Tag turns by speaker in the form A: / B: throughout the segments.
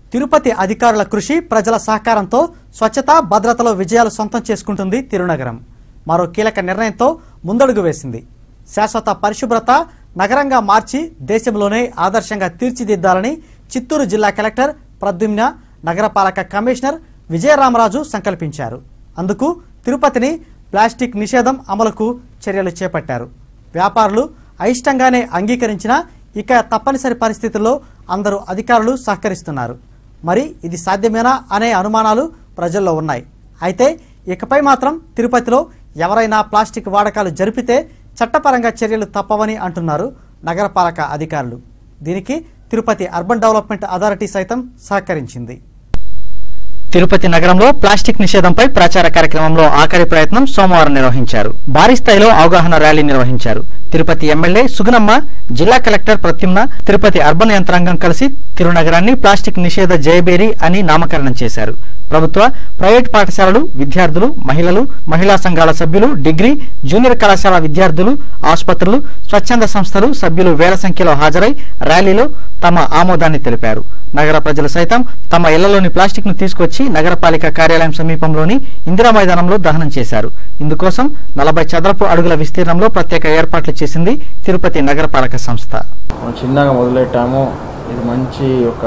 A: తిరుపతి అధికారుల కృషి ప్రజల సహకారంతో స్వచ్ఛత భద్రతలో విజయాలు సొంతం చేసుకుంటుంది తిరునగరం మరో కీలక నిర్ణయంతో ముందడుగు వేసింది శాశ్వత పరిశుభ్రత నగరంగా మార్చి దేశంలోనే ఆదర్శంగా తీర్చిదిద్దాలని చిత్తూరు జిల్లా కలెక్టర్ ప్రద్యుమ్న నగరపాలక కమిషనర్ విజయరామరాజు సంకల్పించారు అందుకు తిరుపతిని ప్లాస్టిక్ నిషేధం అమలుకు చర్యలు చేపట్టారు వ్యాపారులు అయిష్టంగానే అంగీకరించినా ఇక తప్పనిసరి పరిస్థితుల్లో అందరూ అధికారులు సహకరిస్తున్నారు మరి ఇది సాధ్యమేనా అనే అనుమానాలు ప్రజల్లో ఉన్నాయి అయితే ఇకపై మాత్రం తిరుపతిలో ఎవరైనా ప్లాస్టిక్ వాడకాలు జరిపితే చట్టపరంగా చర్యలు తప్పవని అంటున్నారు నగరపాలక అధికారులు దీనికి తిరుపతి అర్బన్ డెవలప్మెంట్ అథారిటీ సైతం సహకరించింది తిరుపతి నగరంలో ప్లాస్టిక్ నిషేధంపై ప్రచార కార్యక్రమంలో ఆఖరి ప్రయత్నం సోమవారం నిర్వహించారు భారీ స్థాయిలో అవగాహన ర్యాలీ నిర్వహించారు తిరుపతి ఎమ్మెల్యే సుగునమ్మ జిల్లా కలెక్టర్ ప్రత్యుమ్న తిరుపతి అర్బన్ యంత్రాంగం కలిసి తిరునగరాన్ని ప్లాస్టిక్ నిషేధ జయబేరి అని నామకరణం చేశారు ప్రభుత్వ ప్రైవేట్ పాఠశాలలు విద్యార్థులు మహిళలు మహిళా సంఘాల సభ్యులు డిగ్రీ జూనియర్ కళాశాల విద్యార్థులు ఆసుపత్రులు స్వచ్ఛంద సంస్థలు సభ్యులు వేల సంఖ్యలో హాజరై ర్యాలీలో తమ ఆమోదాన్ని తెలిపారు నగర ప్రజలు సైతం తమ ఇళ్లలోని ప్లాస్టిక్ ను తీసుకొచ్చి నగరపాలిక కార్యాలయం సమీపంలోని ఇందిరా మైదానంలో దహనం చేశారు ఇందుకోసం నలభై చదరపు అడుగుల విస్తీర్ణంలో ప్రత్యేక ఏర్పాట్లు చేసింది తిరుపతి నగరపాలక సంస్థ
B: మనం చిన్నగా మొదలెట్టాము ఇది మంచి ఒక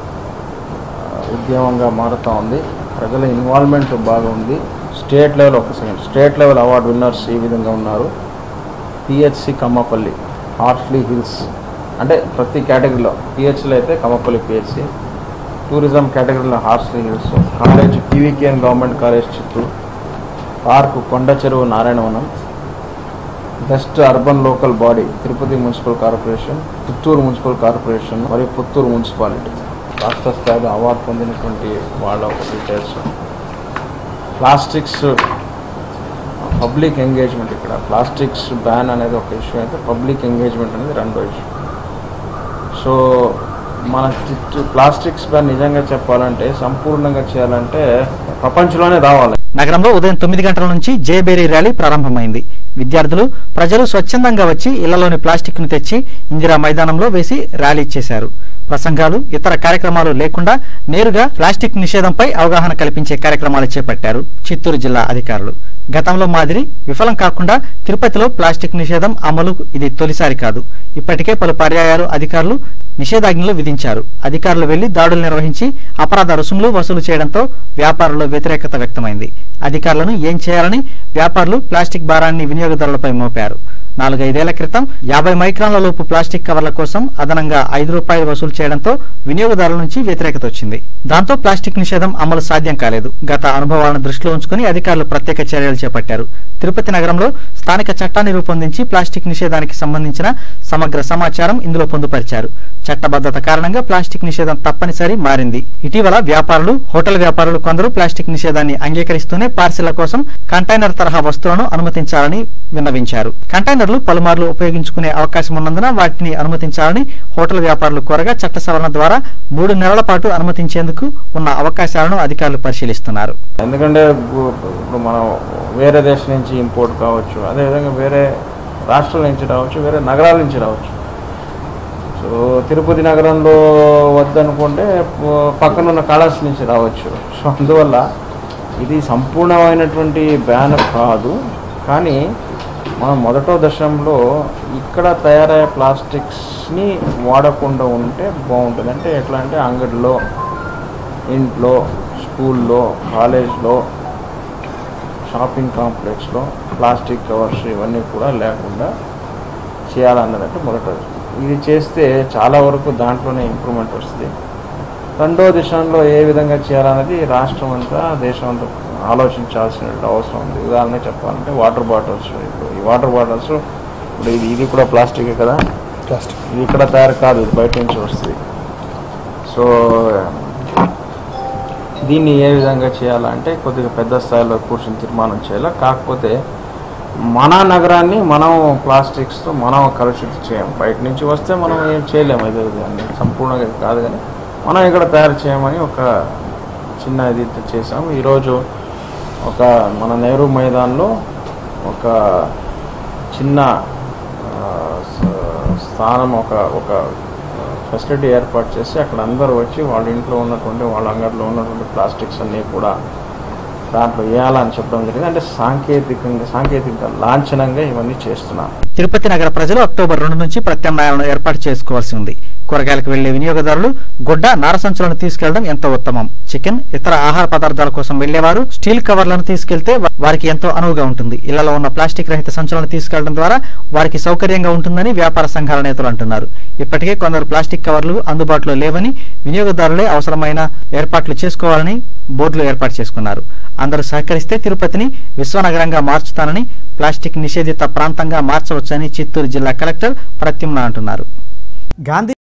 B: ఆ, ఉద్యమంగా మారుతూ ఉంది ప్రజల ఇన్వాల్వ్మెంట్ బాగా ఉంది స్టేట్ లెవెల్ ఒక second state level award winners ఈ విధంగా ఉన్నారు పిహెచ్సి కమ్మపల్లి హార్ట్లీ హిల్స్ అంటే ప్రతి కేటగిరీలో పిహెచ్లో అయితే కమ్మపల్లి పిహెచ్సి టూరిజం కేటగిరీలో Horsley Hills college PVKN government college Chittoor park కొండ చెరువు Narayanavanam best urban local body Tirupati municipal corporation Puttur municipal corporation మరియు పుత్తూరు మున్సిపాలిటీ రాష్ట్ర స్థాయిలో అవార్డు పొందినటువంటి వాళ్ళ డీటెయిల్స్ ప్లాస్టిక్స్ పబ్లిక్ ఎంగేజ్మెంట్ ఇక్కడ ప్లాస్టిక్స్ బ్యాన్ అనేది ఒక ఇష్యూ అయితే పబ్లిక్ ఎంగేజ్మెంట్ అనేది రెండో ఇష్యూ సో మన చిత్తూ ప్లాస్టిక్స్ బ్యాన్ నిజంగా చెప్పాలంటే సంపూర్ణంగా చేయాలంటే ప్రపంచంలోనే రావాలి
A: నగరంలో ఉదయం తొమ్మిది గంటల నుంచి జేబేరీ ర్యాలీ ప్రారంభమైంది విద్యార్థులు ప్రజలు స్వచ్ఛందంగా వచ్చి ఇళ్లలోని ప్లాస్టిక్ ను తెచ్చి ఇందిరా మైదానంలో వేసి ర్యాలీ చేశారు ప్రసంగాలు ఇతర కార్యక్రమాలు లేకుండా నేరుగా ప్లాస్టిక్ నిషేధంపై అవగాహన కల్పించే కార్యక్రమాలు చేపట్టారు చిత్తూరు జిల్లా అధికారులు గతంలో మాదిరి విఫలం కాకుండా తిరుపతిలో ప్లాస్టిక్ నిషేధం అమలు ఇది తొలిసారి కాదు ఇప్పటికే పలు పర్యాయాలు అధికారులు నిషేధాజ్ఞలు విధించారు అధికారులు వెళ్లి దాడులు నిర్వహించి అపరాధ రుసుములు వసూలు చేయడంతో వ్యాపారుల్లో వ్యతిరేకత వ్యక్తమైంది అధికారులను ఏం చేయాలని వ్యాపారులు ప్లాస్టిక్ భారాన్ని వినియోగదారులపై మోపారు నాలుగైదేళ్ల క్రితం యాభై మైక్రాన్ల లోపు ప్లాస్టిక్ కవర్ల కోసం అదనంగా ఐదు రూపాయలు వసూలు చేయడంతో వినియోగదారుల నుంచి వ్యతిరేకత వచ్చింది దాంతో ప్లాస్టిక్ నిషేధం అమలు సాధ్యం కాలేదు గత అనుభవాలను దృష్టిలో ఉంచుకుని అధికారులు ప్రత్యేక చర్యలు చేపట్టారు తిరుపతి నగరంలో స్థానిక చట్టాన్ని రూపొందించి ప్లాస్టిక్ నిషేధానికి సంబంధించిన సమగ్ర సమాచారం ఇందులో పొందుపరిచారు చట్టబద్ధత కారణంగా ప్లాస్టిక్ నిషేధం తప్పనిసరి మారింది ఇటీవల వ్యాపారులు హోటల్ వ్యాపారులు కొందరు ప్లాస్టిక్ నిషేధాన్ని అంగీకరిస్తూనే పార్సిళ్ల కోసం కంటైనర్ తరహా వస్తువులను అనుమతించాలని విన్నవించారు కంటైనర్లు పలుమార్లు ఉపయోగించుకునే అవకాశం ఉన్నందున వాటిని అనుమతించాలని హోటల్ వ్యాపారులు కోరగా చట్ట సవరణ ద్వారా మూడు నెలల పాటు అనుమతించేందుకు ఉన్న అవకాశాలను అధికారులు పరిశీలిస్తున్నారు
B: ఎందుకంటే గు- ఇప్పుడు మనం వేరే దేశం నుంచి ఇంపోర్ట్ కావచ్చు అదేవిధంగా వేరే రాష్ట్రాల నుంచి రావచ్చు వేరే నగరాల నుంచి రావచ్చు సో తిరుపతి నగరంలో వద్దనుకుంటే ప- పక్కనున్న కళాశాల నుంచి రావచ్చు సో అందువల్ల ఇది సంపూర్ణమైనటువంటి బ్యాన్ కాదు కానీ మనం మొదటో దశంలో ఇక్కడ తయారయ్యే ప్లాస్టిక్స్ని వాడకుండా ఉంటే బాగుంటుంది అంటే ఎట్లా అంటే అంగడిలో ఇంట్లో స్కూల్లో కాలేజ్లో షాపింగ్ కాంప్లెక్స్లో ప్లాస్టిక్ కవర్స్ ఇవన్నీ కూడా లేకుండా చేయాలన్నదంటే మొదట ఇది చేస్తే చాలా వరకు దాంట్లోనే ఇంప్రూవ్మెంట్ వస్తుంది రెండో దిశలో ఏ విధంగా చేయాలన్నది రాష్ట్రం అంతా దేశం అంతా ఆలోచించాల్సిన అవసరం ఉంది ఉదాహరణ చెప్పాలంటే వాటర్ బాటిల్స్ ఇప్పుడు ఈ వాటర్ బాటిల్స్ ఇప్పుడు ఇది ఇది కూడా ప్లాస్టికే కదా
C: ప్లాస్టిక్
B: ఇది ఇక్కడ తయారు కాదు ఇది బయట నుంచి వస్తుంది సో దీన్ని ఏ విధంగా చేయాలంటే కొద్దిగా పెద్ద స్థాయిలో కూర్చొని తీర్మానం చేయాలి కాకపోతే మన నగరాన్ని మనం ప్లాస్టిక్స్తో మనం కలుషితం చేయం బయట నుంచి వస్తే మనం ఏం చేయలేము ఇది దాన్ని సంపూర్ణంగా ఇది కాదు కానీ మనం ఇక్కడ తయారు చేయమని ఒక చిన్న ఇది చేసాం ఈరోజు ఒక మన నెహ్రూ మైదాన్లో ఒక చిన్న ఆ, స- స్థానం ఒక ఒక ఫెసిలిటీ ఏర్పాటు చేసి అక్కడ అందరూ వచ్చి వాళ్ళ ఇంట్లో ఉన్నటువంటి వాళ్ళ అంగడిలో ఉన్నటువంటి ప్లాస్టిక్స్ అన్నీ కూడా దాంట్లో వేయాలని చెప్పడం జరిగింది అంటే సాంకేతికంగా సాంకేతిక లాంఛనంగా ఇవన్నీ చేస్తున్నారు
A: తిరుపతి నగర ప్రజలు అక్టోబర్ రెండు నుంచి ప్రత్యామ్నాయాలను ఏర్పాటు చేసుకోవాల్సి ఉంది కూరగాయలకు వెళ్లే వినియోగదారులు గుడ్డ నారసంచులను తీసుకెళ్లడం ఎంతో ఉత్తమం చికెన్ ఇతర ఆహార పదార్థాల కోసం వెళ్లేవారు స్టీల్ కవర్లను తీసుకెళ్తే వా- వారికి ఎంతో అనువుగా ఉంటుంది ఇళ్లలో ఉన్న ప్లాస్టిక్ రహిత సంచులను తీసుకెళ్లడం ద్వారా వారికి సౌకర్యంగా ఉంటుందని వ్యాపార సంఘాల నేతలు అంటున్నారు ఇప్పటికే కొందరు ప్లాస్టిక్ కవర్లు అందుబాటులో లేవని వినియోగదారులే అవసరమైన ఏర్పాట్లు చేసుకోవాలని బోర్డులు ఏర్పాటు చేసుకున్నారు అందరూ సహకరిస్తే తిరుపతిని విశ్వనగరంగా మార్చుతానని ప్లాస్టిక్ నిషేధిత ప్రాంతంగా మార్చవచ్చని చిత్తూరు జిల్లా కలెక్టర్ ప్రత్యుమ్న అంటున్నారు గాంధీ